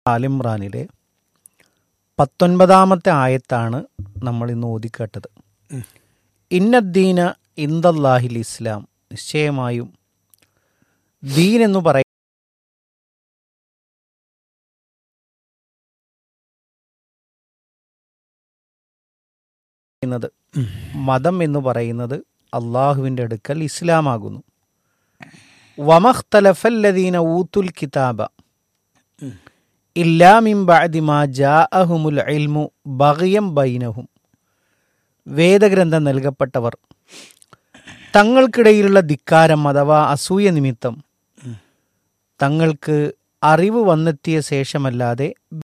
ആലിമ്രാനിലെ പത്തൊൻപതാമത്തെ ആയത്താണ് നമ്മൾ ഇന്ന് ഓതിക്കേട്ടത് ഇന്നദ്ദീന ഇന്ദല്ലാഹിൽ ഇസ്ലാം നിശ്ചയമായും ദീൻ എന്ന് പറയ പറയുന്നത് മതം എന്ന് പറയുന്നത് അള്ളാഹുവിൻ്റെ അടുക്കൽ ഇസ്ലാമാകുന്നു വമഖ്തലഫല്ലദീന ഊത്തുൽ കിതാബ ഇല്ലാമിൻ ബഅദി മാ ജാഅഹുമുൽ ഇൽമു ബഗയം ബൈനഹും വേദഗ്രന്ഥം നൽകപ്പെട്ടവർ തങ്ങൾക്കിടയിലുള്ള ധിക്കാരം അഥവാ അസൂയ നിമിത്തം തങ്ങൾക്ക് അറിവ് വന്നെത്തിയ ശേഷമല്ലാതെ